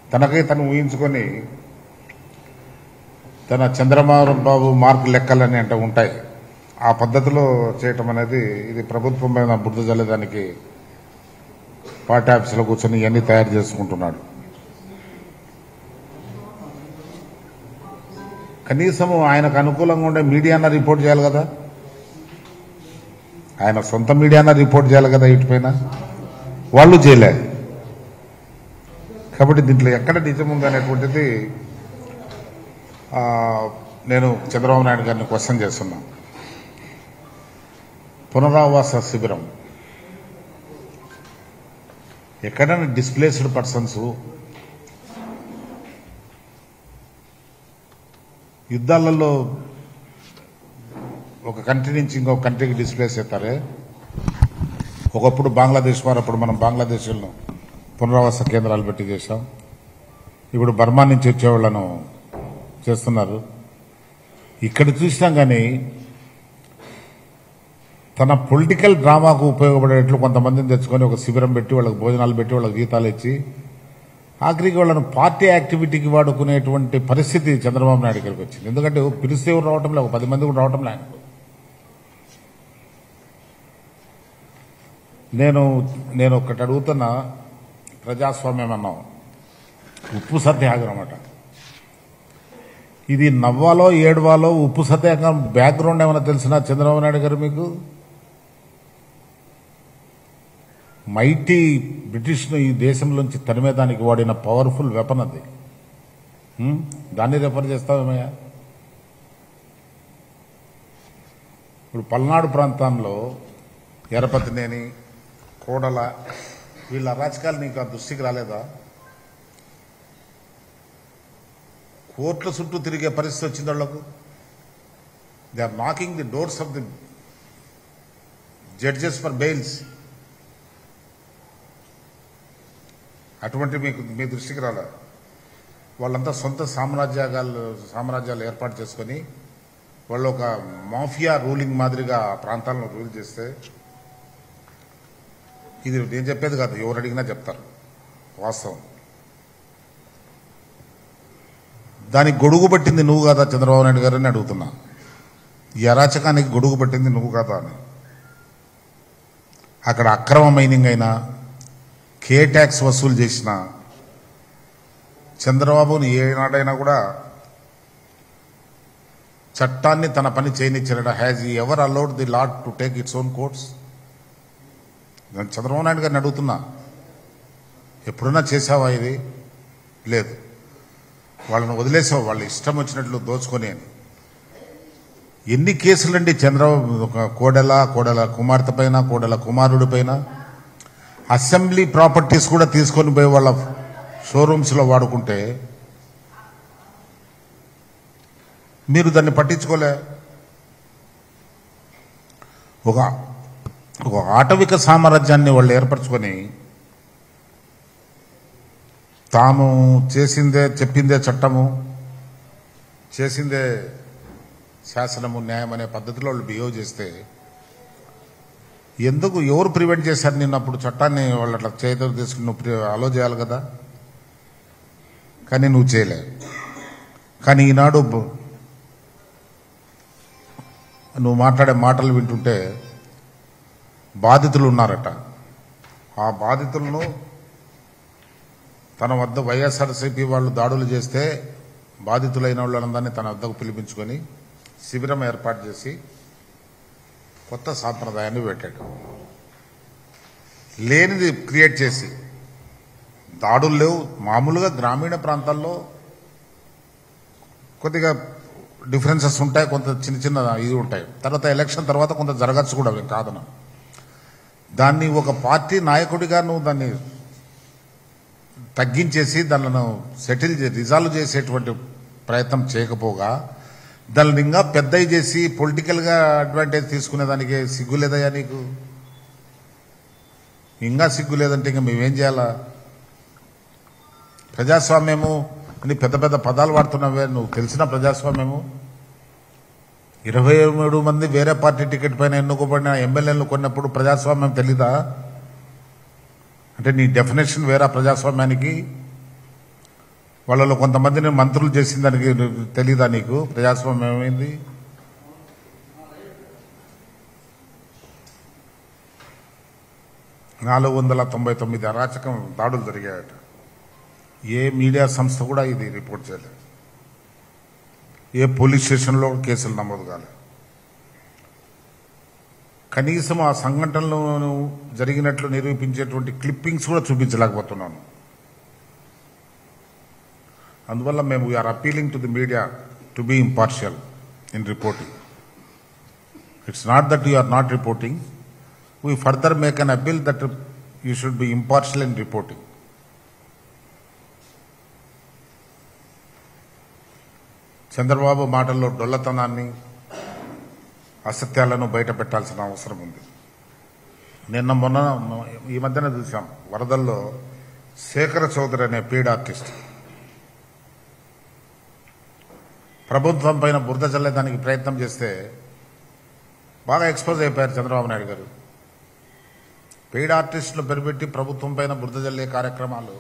తనకై తను ఊహించుకొని తన చంద్రబాబు బాబు మార్క్ లెక్కలని అంటే ఉంటాయి ఆ పద్ధతిలో చేయటం అనేది ఇది ప్రభుత్వం పైన బురద జల్లేదానికి పార్టీ ఆఫీసులో కూర్చొని ఇవన్నీ తయారు చేసుకుంటున్నాడు కనీసం ఆయనకు అనుకూలంగా ఉండే మీడియాన రిపోర్ట్ చేయాలి కదా ఆయన సొంత మీడియాన రిపోర్ట్ చేయాలి కదా ఇటుపైన వాళ్ళు చేయలేదు కాబట్టి దీంట్లో ఎక్కడ నిజం ఉంది అనేటువంటిది ఆ, నేను చంద్రబాబు నాయుడు గారిని క్వశ్చన్ చేస్తున్నా పునరావాస శిబిరం ఎక్కడైనా డిస్ప్లేస్డ్ పర్సన్స్ యుద్ధాలలో ఒక కంట్రీ నుంచి ఇంకో కంట్రీకి డిస్ప్లేస్ అవుతారే ఒకప్పుడు బంగ్లాదేశ్ వారు అప్పుడు మనం బంగ్లాదేశ్లో పునరావాస కేంద్రాలు పెట్టి చేశాం ఇప్పుడు బర్మా నుంచి వచ్చేవాళ్ళను చేస్తున్నారు ఇక్కడ చూసినాం కానీ తన పొలిటికల్ డ్రామాకు ఉపయోగపడేట్లు కొంతమందిని తెచ్చుకొని ఒక శిబిరం పెట్టి వాళ్ళకి భోజనాలు పెట్టి వాళ్ళకి జీతాలు ఇచ్చి ఆఖరికి వాళ్ళను పార్టీ యాక్టివిటీకి వాడుకునేటువంటి పరిస్థితి చంద్రబాబు నాయుడు గారికి వచ్చింది ఎందుకంటే పిలిస్తే ఎవరు రావటం లేదు ఒక పది మంది కూడా రావటం లేదు నేను నేను ఒకటి అడుగుతున్నా ప్రజాస్వామ్యం అన్నాం ఉప్పు సత్యాగ్రహం అన్నమాట ఇది నవ్వాలో ఏడవాలో ఉప్పు సత్యాగ్రహం బ్యాక్గ్రౌండ్ ఏమైనా తెలిసినా చంద్రబాబు నాయుడు గారు మీకు మైటీ బ్రిటిష్ను ఈ దేశంలోంచి తరిమేదానికి వాడిన పవర్ఫుల్ వెపన్ అది హ్మ్? దాన్ని రెఫర్ చేస్తావేమయ్యా ఇప్పుడు పల్నాడు ప్రాంతంలో ఎరపతినేని కోడల వీళ్ళ అరాచకాలు నీకు ఆ దృష్టికి రాలేదా కోర్టుల చుట్టూ తిరిగే పరిస్థితి వచ్చింది వాళ్లకు they are knocking the doors of the judges for bails అటువంటి మీకు మీ దృష్టికి రాలే వాళ్ళంతా సొంత సామ్రాజ్యాలు సామ్రాజ్యాలు ఏర్పాటు చేసుకొని వాళ్ళు ఒక మాఫియా రూలింగ్ మాదిరిగా ఆ ప్రాంతాలను రూల్ చేస్తే ఇది నేను చెప్పేది కాదు ఎవరు అడిగినా చెప్తారు వాస్తవం దానికి గొడుగు పట్టింది నువ్వు కాదా చంద్రబాబు నాయుడు గారు అని అడుగుతున్నా ఈ అరాచకానికి గొడుగు పట్టింది నువ్వు కాదా అని అక్కడ అక్రమ మైనింగ్ అయినా కే ట్యాక్స్ వసూలు చేసిన చంద్రబాబుని ఏనాడైనా కూడా చట్టాన్ని తన పని చేయనిచ్చారట has he ever allowed the law to take its own course నేను చంద్రబాబు నాయుడు గారిని అడుగుతున్నా ఎప్పుడన్నా చేసావా ఇది లేదు వాళ్ళని వదిలేసావు వాళ్ళు ఇష్టం వచ్చినట్లు దోచుకొని అని ఎన్ని కేసులండి చంద్రబాబు ఒక కోడెల కోడెల కుమార్తె పైన కోడెల కుమారుడి పైన అసెంబ్లీ ప్రాపర్టీస్ కూడా తీసుకొని పోయి వాళ్ళ షోరూమ్స్లో వాడుకుంటే మీరు దాన్ని పట్టించుకోలే ఒక ఒక ఆటవిక సామ్రాజ్యాన్ని వాళ్ళు ఏర్పరచుకొని తాము చేసిందే చెప్పిందే చట్టము చేసిందే శాసనము న్యాయం అనే పద్ధతిలో వాళ్ళు బిహేవ్ చేస్తే ఎందుకు ఎవరు ప్రివెంట్ చేశారు నిన్న అప్పుడు చట్టాన్ని వాళ్ళు అట్లా చేతులు తీసుకుని నువ్వు అలో చేయాలి కదా కానీ నువ్వు చేయలే కానీ ఈనాడు బ- నువ్వు మాట్లాడే మాటలు వింటుంటే బాధితులు ఉన్నారట ఆ బాధితులను తన వద్ద వైఎస్ఆర్సీపీ వాళ్ళు దాడులు చేస్తే బాధితులైన వాళ్ళందరినీ తన వద్దకు పిలిపించుకొని శిబిరం ఏర్పాటు చేసి కొత్త సాంప్రదాయాన్ని పెట్టాడు లేనిది క్రియేట్ చేసి దాడులు లేవు మామూలుగా గ్రామీణ ప్రాంతాల్లో కొద్దిగా డిఫరెన్సెస్ ఉంటాయి కొంత చిన్న చిన్న ఇది ఉంటాయి తర్వాత ఎలక్షన్ తర్వాత కొంత జరగచ్చు కూడా అవి కాదన దాన్ని ఒక పార్టీ నాయకుడిగా నువ్వు దాన్ని తగ్గించేసి దానిలను సెటిల్ చే రిజాల్వ్ చేసేటువంటి ప్రయత్నం చేయకపోగా దానిని ఇంకా పెద్దవి చేసి పొలిటికల్గా అడ్వాంటేజ్ తీసుకునేదానికి సిగ్గు లేదయ్యా నీకు ఇంకా సిగ్గు లేదంటే ఇంకా మేమేం చేయాలా ప్రజాస్వామ్యము అని పెద్ద పెద్ద పదాలు వాడుతున్నావే నువ్వు తెలిసిన ప్రజాస్వామ్యము ఇరవై మూడు మంది వేరే పార్టీ టికెట్ పైన ఎన్నుకోబడిన ఎమ్మెల్యేలు కొన్నప్పుడు ప్రజాస్వామ్యం తెలీదా అంటే నీ డెఫినేషన్ వేరా ప్రజాస్వామ్యానికి వాళ్ళలో కొంతమందిని మంత్రులు చేసిన దానికి తెలీదా నీకు ప్రజాస్వామ్యం ఏమైంది నాలుగు వందల తొంభై తొమ్మిది అరాచకం దాడులు జరిగాయట ఏ మీడియా సంస్థ కూడా ఇది రిపోర్ట్ చేయలేదు ఏ పోలీస్ స్టేషన్లో కేసులు నమోదు కాలేదు కనీసం ఆ సంఘటనలో జరిగినట్లు నిరూపించేటువంటి క్లిప్పింగ్స్ కూడా చూపించలేకపోతున్నాను అందువల్ల మేము we are appealing to the media to be impartial in reporting it's not that you are not reporting we further make an appeal that you should be impartial in reporting Chandrababu మాటల్లో డొల్లతనాన్ని అసత్యాలను బయట పెట్టాల్సిన అవసరం ఉంది నిన్న మొన్న ఈ మధ్యన చూసాం వరదల్లో శేఖర చౌదరి అనే పీడ్ ఆర్టిస్ట్ ప్రభుత్వం పైన బురద చల్లేదానికి ప్రయత్నం చేస్తే బాగా ఎక్స్పోజ్ అయిపోయారు చంద్రబాబు నాయుడు గారు పెయిడ్ ఆర్టిస్టులు పెరిపెట్టి ప్రభుత్వం పైన బురద జల్లే కార్యక్రమాలు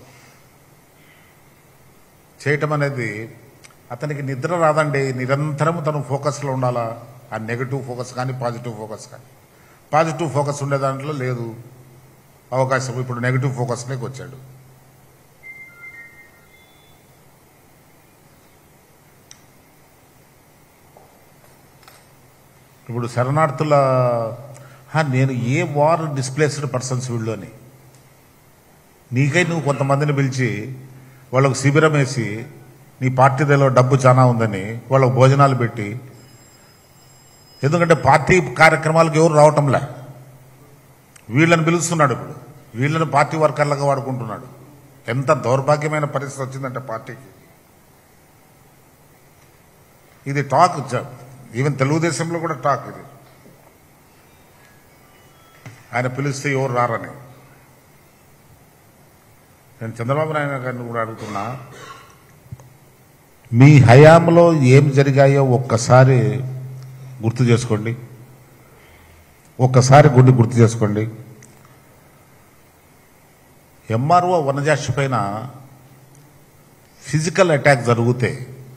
చేయటం అనేది అతనికి నిద్ర రాదండి నిరంతరం తను ఫోకస్లో ఉండాలా ఆ నెగటివ్ ఫోకస్ కానీ పాజిటివ్ ఫోకస్ కానీ పాజిటివ్ ఫోకస్ ఉండే దాంట్లో లేదు అవకాశం ఇప్పుడు నెగటివ్ ఫోకస్లోకి వచ్చాడు ఇప్పుడు శరణార్థుల హా, నేను ఏ వార్ డిస్ప్లేస్డ్ పర్సన్స్ వీళ్ళని నీకై నువ్వు కొంతమందిని పిలిచి వాళ్ళకు శిబిరం వేసి నీ పార్టీలో డబ్బు చాలా ఉందని వాళ్ళకు భోజనాలు పెట్టి ఎందుకంటే పార్టీ కార్యక్రమాలకు ఎవరు రావటంలే వీళ్ళని పిలుస్తున్నాడు ఇప్పుడు వీళ్ళని పార్టీ వర్కర్లుగా వాడుకుంటున్నాడు ఎంత దౌర్భాగ్యమైన పరిస్థితి వచ్చిందంటే పార్టీకి ఇది టాక్ జ- ఈవెన్ తెలుగుదేశంలో కూడా టాక్ ఇది ఆయన పిలిస్తే ఎవరు రారని నేను చంద్రబాబు నాయుడు గారిని కూడా అడుగుతున్నా మీ హయాంలో ఏం జరిగాయో ఒక్కసారి గుర్తు చేసుకోండి ఒక్కసారి గుండి గుర్తు చేసుకోండి ఎంఆర్ఓ వనజాక్షి పైన ఫిజికల్ అటాక్ జరిగితే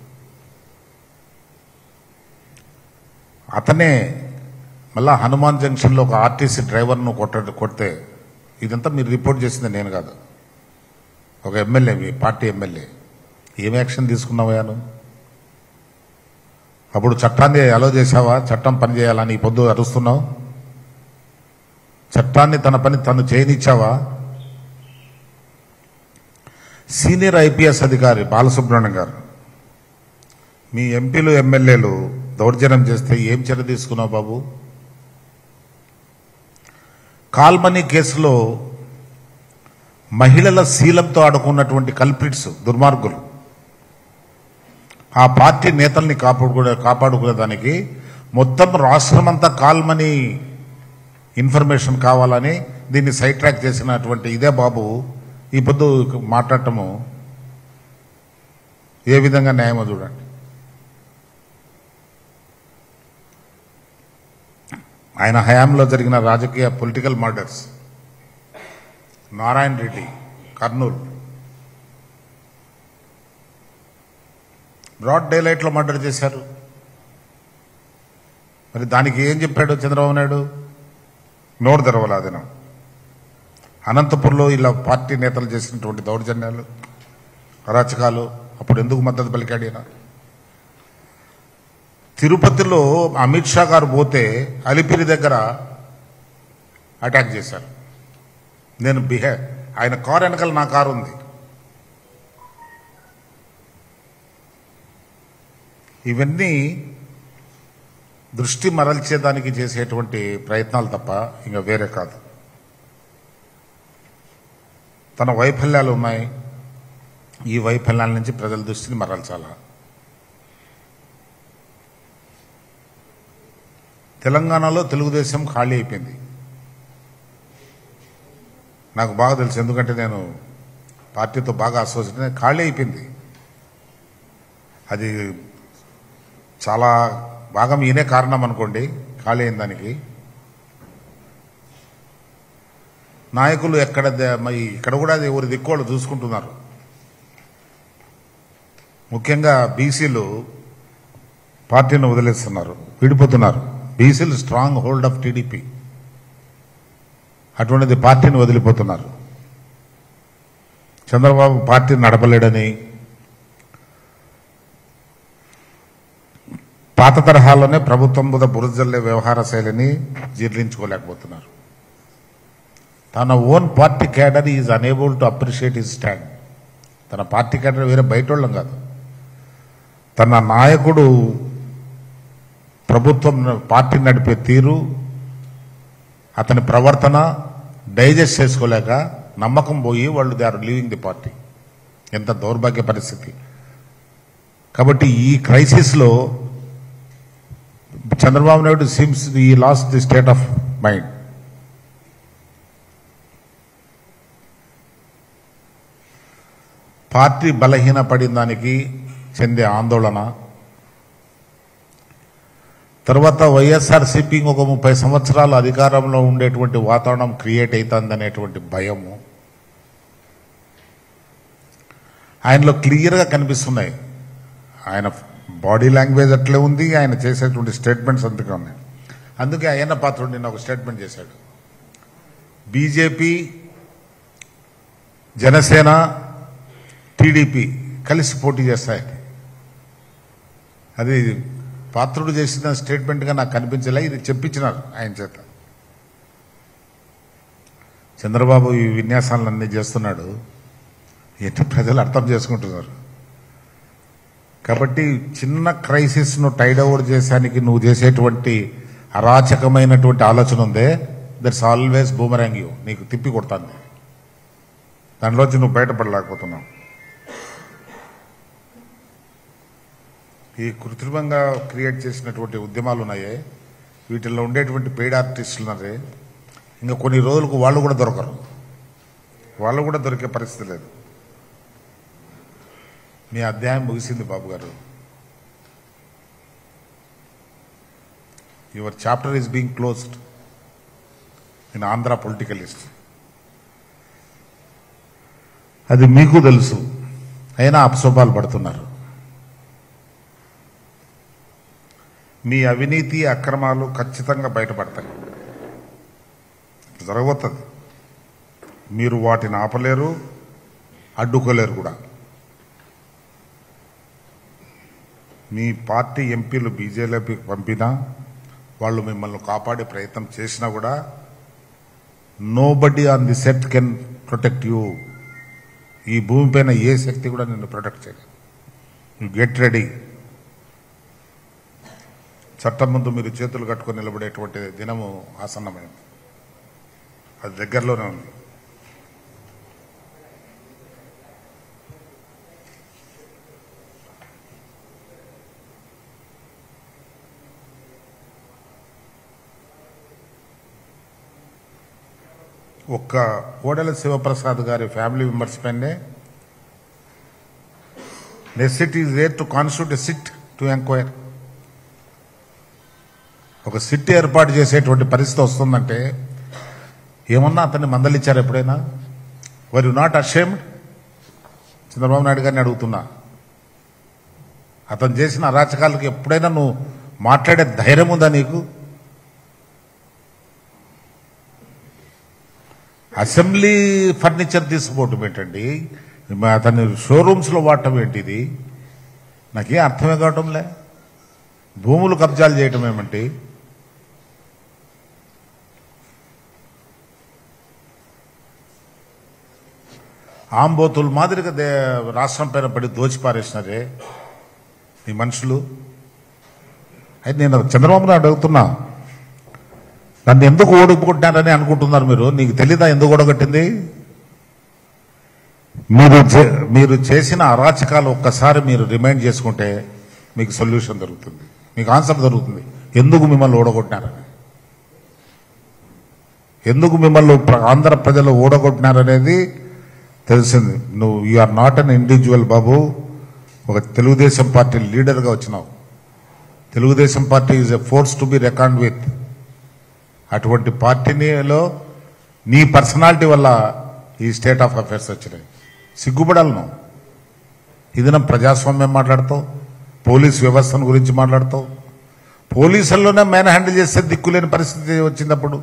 అతనే మళ్ళా హనుమాన్ జంక్షన్లో ఒక ఆర్టీసీ డ్రైవర్ను కొట్ట కొడితే ఇదంతా మీరు రిపోర్ట్ చేసింది నేను కాదు ఒక ఎమ్మెల్యే మీ పార్టీ ఎమ్మెల్యే ఏం యాక్షన్ తీసుకున్నావా నువ్వు అప్పుడు చట్టాన్ని అలో చేసావా చట్టం పని చేయాలని ఈ పొద్దు అరుస్తున్నావు చట్టాన్ని తన పని తను చేయనిచ్చావా సీనియర్ ఐపీఎస్ అధికారి బాలసుబ్రహ్మణ్యం గారు మీ ఎంపీలు ఎమ్మెల్యేలు దౌర్జన్యం చేస్తే ఏం చర్య తీసుకున్నావు బాబు కాల్మనీ కేసులో మహిళల శీలంతో ఆడుకున్నటువంటి కల్ప్రిట్స్ దుర్మార్గులు ఆ పార్టీ నేతల్ని కాపాడుకునే కాపాడుకునేదానికి మొత్తం రాష్ట్రమంతా కాల్మనీ ఇన్ఫర్మేషన్ కావాలని దీన్ని సైడ్ ట్రాక్ చేసినటువంటి ఇదే బాబు ఈ పొద్దు మాట్లాడటము ఏ విధంగా న్యాయమో చూడండి ఆయన హయాంలో జరిగిన రాజకీయ political murders Narayana Reddy Kurnool broad day లైట్లో మర్డర్ చేశారు మరి దానికి ఏం చెప్పాడు చంద్రబాబు నాయుడు నోరు తెరవల దినం అనంతపూర్లో ఇలా పార్టీ నేతలు చేసినటువంటి దౌర్జన్యాలు అరాచకాలు అప్పుడు ఎందుకు మద్దతు పలికాడు ఈయన తిరుపతిలో అమిత్ షా గారు పోతే అలిపిరి దగ్గర అటాక్ చేశారు నేను బిహే ఆయన కారు వెనకాల నా కారు ఉంది ఇవన్నీ దృష్టి మరల్చేదానికి చేసేటువంటి ప్రయత్నాలు తప్ప ఇంకా వేరే కాదు తన వైఫల్యాలు ఉన్నాయి ఈ వైఫల్యాల నుంచి ప్రజల దృష్టిని మరల్చాల తెలంగాణలో తెలుగుదేశం ఖాళీ అయిపోయింది నాకు బాగా తెలుసు ఎందుకంటే నేను పార్టీతో బాగా అసోసియేట్ ఖాళీ అయిపోయింది అది చాలా భాగం ఈయనే కారణం అనుకోండి ఖాళీ అయిన దానికి నాయకులు ఎక్కడ ద- మరి ఇక్కడ కూడా అది ఎవరి దిక్కోళ్ళు చూసుకుంటున్నారు ముఖ్యంగా బీసీలు పార్టీని వదిలేస్తున్నారు విడిపోతున్నారు బీసీలు స్ట్రాంగ్ హోల్డ్ ఆఫ్ టీడీపీ అటువంటిది పార్టీని వదిలిపోతున్నారు చంద్రబాబు పార్టీని నడపలేడని పాత తరహాలోనే ప్రభుత్వం మీద బురజల్లే వ్యవహార శైలిని జీర్ణించుకోలేకపోతున్నారు తన own party cadre is unable to appreciate his stand తన పార్టీ క్యాడర్ వేరే బయటోళ్ళం కాదు తన నాయకుడు ప్రభుత్వం పార్టీ నడిపే తీరు అతని ప్రవర్తన డైజెస్ట్ చేసుకోలేక నమ్మకం పోయి వాళ్ళు they are leaving the party ఎంత దౌర్భాగ్య పరిస్థితి కాబట్టి ఈ క్రైసిస్లో Chandrababu Naidu seems he lost the state of mind party బలహీనపడిన దానికి చెందే ఆందోళన తర్వాత వైఎస్ఆర్సీపీ ఒక ముప్పై సంవత్సరాలు అధికారంలో ఉండేటువంటి వాతావరణం క్రియేట్ అవుతుందనేటువంటి భయము ఆయనలో క్లియర్గా కనిపిస్తున్నాయి ఆయన బాడీ లాంగ్వేజ్ అట్లే ఉంది ఆయన చేసేటువంటి స్టేట్మెంట్స్ అంతగా ఉన్నాయి అందుకే అయ్యన్న పాత్రుడు నిన్న ఒక స్టేట్మెంట్ చేశాడు బీజేపీ జనసేన టీడీపీ కలిసి పోటీ చేస్తాయి అది పాత్రుడు చేసిన స్టేట్మెంట్గా నాకు కనిపించలే ఇది చెప్పించినారు ఆయన చేత చంద్రబాబు ఈ విన్యాసాలన్నీ చేస్తున్నాడు ఎన్ని ప్రజలు అర్థం చేసుకుంటున్నారు కాబట్టి చిన్న క్రైసిస్ను టైడ్ ఓవర్ చేసానికి నువ్వు చేసేటువంటి అరాచకమైనటువంటి ఆలోచన ఉందే దట్స్ ఆల్వేస్ బూమరాంగ్ యూ నీకు తిప్పి కొడతాను దానిలోంచి నువ్వు బయటపడలేకపోతున్నావు ఈ కృత్రిమంగా క్రియేట్ చేసినటువంటి ఉద్యమాలు ఉన్నాయే వీటిల్లో ఉండేటువంటి పెయిడ్ ఆర్టిస్టులు ఉన్నారే ఇంకా కొన్ని రోజులకు వాళ్ళు కూడా దొరకరు వాళ్ళు కూడా దొరికే పరిస్థితి లేదు మీ అధ్యాయం ముగిసింది బాబు గారు your chapter is being closed in Andhra పొలిటికలిస్ట్ అది మీకు తెలుసు అయినా అపశోభాలు పడుతున్నారు మీ అవినీతి అక్రమాలు ఖచ్చితంగా బయటపడతాయి జరగబోతుంది మీరు వాటిని ఆపలేరు అడ్డుకోలేరు కూడా మీ పార్టీ ఎంపీలు బీజేపీకి పంపినా వాళ్ళు మిమ్మల్ని కాపాడే ప్రయత్నం చేసినా కూడా nobody on the set can protect you ఈ భూమిపైన ఏ శక్తి కూడా నిన్ను ప్రొటెక్ట్ చేయలేదు యు గెట్ రెడీ చట్టం ముందు మీరు చేతులు కట్టుకొని నిలబడేటువంటి దినము ఆసన్నమైంది అది దగ్గరలోనే ఉంది ఒక్క కోడెల శివప్రసాద్ గారి ఫ్యామిలీ మెంబర్స్ పైనే necessity is there to constitute a SIT to enquire ఒక సిట్ ఏర్పాటు చేసేటువంటి పరిస్థితి వస్తుందంటే ఏమన్నా అతన్ని మందలిచ్చారు ఎప్పుడైనా were you not ashamed Chandrababu Naidu గారిని అడుగుతున్నా అతను చేసిన అరాచకాలకు ఎప్పుడైనా నువ్వు మాట్లాడే ధైర్యం ఉందా నీకు అసెంబ్లీ ఫర్నిచర్ తీసుకోవటం ఏంటండి మ- అతని షోరూమ్స్లో వాడటం ఏంటిది నాకేం అర్థమే కావటంలే భూములు కబ్జాలు చేయటం ఏమంటే ఆంబోతుల మాదిరిగా దే రాష్ట్రం పైన పడి దోచిపారేసినారే ఈ మనుషులు అయితే నేను చంద్రబాబు నాయుడు అడుగుతున్నా నన్ను ఎందుకు ఓడిపోతున్నారని అనుకుంటున్నారు మీరు నీకు తెలీదా ఎందుకు ఓడగొట్టింది మీరు చే- మీరు చేసిన అరాచకాలు ఒక్కసారి మీరు రిమైండ్ చేసుకుంటే మీకు సొల్యూషన్ దొరుకుతుంది మీకు ఆన్సర్ దొరుకుతుంది ఎందుకు మిమ్మల్ని ఓడగొట్టినారని ఎందుకు మిమ్మల్ని ప్ర- ఆంధ్ర ప్రజలు ఓడగొట్టినారనేది తెలిసింది నువ్వు you are not an individual Babu ఒక తెలుగుదేశం పార్టీ లీడర్గా వచ్చినావు Telugu Desam party is a force to be record with అటువంటి పార్టీనిలో నీ పర్సనాలిటీ వల్ల ఈ స్టేట్ ఆఫ్ అఫైర్స్ వచ్చినాయి సిగ్గుపడాలి నువ్వు ఇది నా ప్రజాస్వామ్యం మాట్లాడతావు పోలీస్ వ్యవస్థను గురించి మాట్లాడతావు పోలీసుల్లోనే మేన హ్యాండిల్ చేస్తే దిక్కులేని పరిస్థితి వచ్చినప్పుడు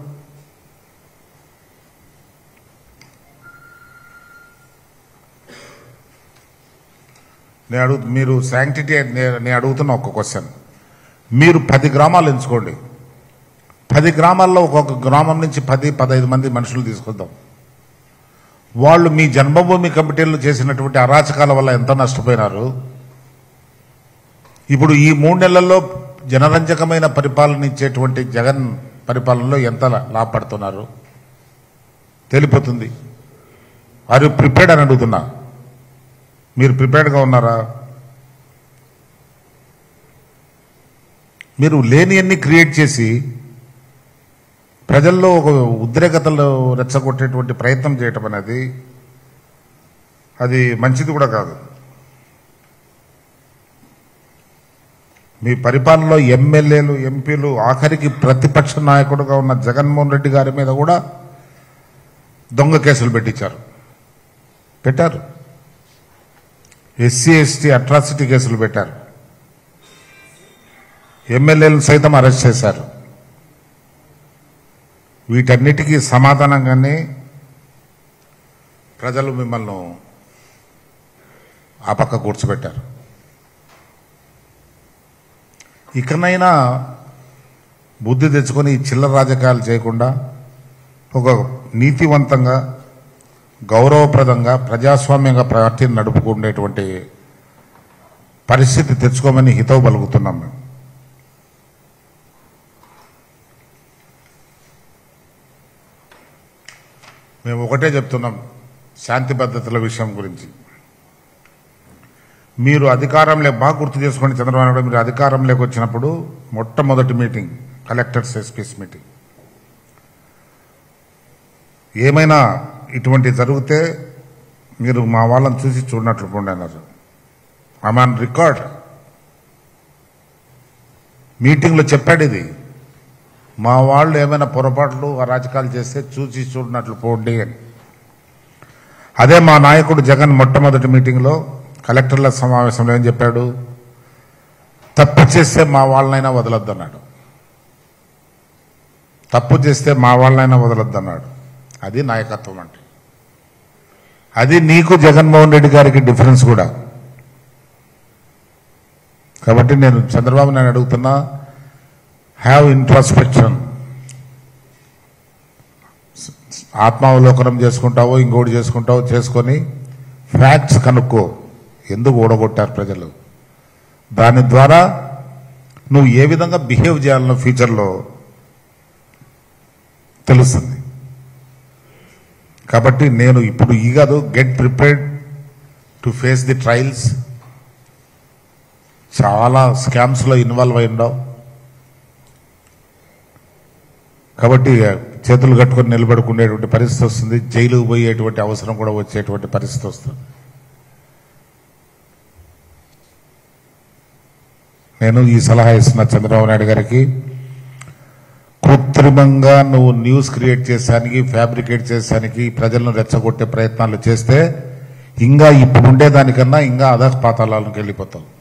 నేను అడుగు మీరు శాంక్టిటీ నేను అడుగుతున్న ఒక క్వశ్చన్ మీరు పది గ్రామాలు ఎంచుకోండి పది గ్రామాల్లో ఒక్కొక్క గ్రామం నుంచి పది పదహైదు మంది మనుషులు తీసుకొద్దాం వాళ్ళు మీ జన్మభూమి కమిటీలు చేసినటువంటి అరాచకాల వల్ల ఎంత నష్టపోయినారు ఇప్పుడు ఈ మూడు నెలల్లో జనరంజకమైన పరిపాలన ఇచ్చేటువంటి జగన్ పరిపాలనలో ఎంత లాభపడుతున్నారు తెలిపోతుంది ఆర్ యు ప్రిపేర్డ్ అని అడుగుతున్నా మీరు ప్రిపేర్డ్గా ఉన్నారా మీరు లేని అన్ని క్రియేట్ చేసి ప్రజల్లో ఒక ఉద్రేకతలు రెచ్చగొట్టేటువంటి ప్రయత్నం చేయటం అనేది అది మంచిది కూడా కాదు మీ పరిపాలనలో ఎమ్మెల్యేలు ఎంపీలు ఆఖరికి ప్రతిపక్ష నాయకుడుగా ఉన్న జగన్మోహన్ రెడ్డి గారి మీద కూడా దొంగ కేసులు పెట్టించారు పెట్టారు ఎస్సీ ఎస్టీ అట్రాసిటీ కేసులు పెట్టారు ఎమ్మెల్యేలు సైతం అరెస్ట్ చేశారు వీటన్నిటికీ సమాధానంగానే ప్రజలు మిమ్మల్ని ఆ పక్క కూర్చోబెట్టారు ఇకనైనా బుద్ధి తెచ్చుకొని ఈ చిల్లర రాజకీయాలు చేయకుండా ఒక నీతివంతంగా గౌరవప్రదంగా ప్రజాస్వామ్యంగా పార్టీని నడుపుకునేటువంటి పరిస్థితి తెచ్చుకోమని హితవు పలుకుతున్నాం మేము మేము ఒకటే చెప్తున్నాం శాంతి భద్రతల విషయం గురించి మీరు అధికారంలో బాగా గుర్తు చేసుకోండి చంద్రబాబు నాయుడు మీరు అధికారంలోకి వచ్చినప్పుడు మొట్టమొదటి మీటింగ్ కలెక్టర్స్ ఎస్పీస్ మీటింగ్ ఏమైనా ఇటువంటి జరిగితే మీరు మా వాళ్ళని చూసి చూడనట్లు పోండి అన్నారు ఆమె రికార్డ్ మీటింగ్లో చెప్పాడు ఇది మా వాళ్ళు ఏమైనా పొరపాట్లు అరాచకాలు చేస్తే చూసి చూడనట్లు పోండి అని అదే మా నాయకుడు జగన్ మొట్టమొదటి మీటింగ్లో కలెక్టర్ల సమావేశంలో ఏం చెప్పాడు తప్పు చేస్తే మా వాళ్ళనైనా వదలొద్దన్నాడు తప్పు చేస్తే మా వాళ్ళనైనా వదలొద్దన్నాడు అది నాయకత్వం అంటే అది నీకు జగన్మోహన్ రెడ్డి గారికి డిఫరెన్స్ కూడా కాబట్టి నేను చంద్రబాబు నాయుడు అడుగుతున్నా హ్యావ్ ఇంట్రాస్పెక్షన్ ఆత్మావలోకనం చేసుకుంటావో ఇంకోటి చేసుకుంటావో చేసుకొని ఫ్యాక్ట్స్ కనుక్కో ఎందుకు ఓడగొట్టారు ప్రజలు దాని ద్వారా నువ్వు ఏ విధంగా బిహేవ్ చేయాలనో ఫ్యూచర్లో తెలుస్తుంది కాబట్టి నేను ఇప్పుడు ఈ కాదు get prepared to face the trials చాలా స్కామ్స్లో ఇన్వాల్వ్ అయి ఉండవు కాబట్టి చేతులు కట్టుకొని నిలబడుకునేటువంటి పరిస్థితి వస్తుంది జైలుకు పోయేటువంటి అవసరం కూడా వచ్చేటువంటి పరిస్థితి వస్తుంది నేను ఈ సలహా ఇస్తున్న చంద్రబాబు నాయుడు గారికి కృత్రిమంగా నువ్వు న్యూస్ క్రియేట్ చేసానికి ఫ్యాబ్రికేట్ చేసానికి ప్రజలను రెచ్చగొట్టే ప్రయత్నాలు చేస్తే ఇంకా ఇప్పుడు ఉండేదానికన్నా ఇంకా అధ పాతాళాలకు వెళ్ళిపోతావు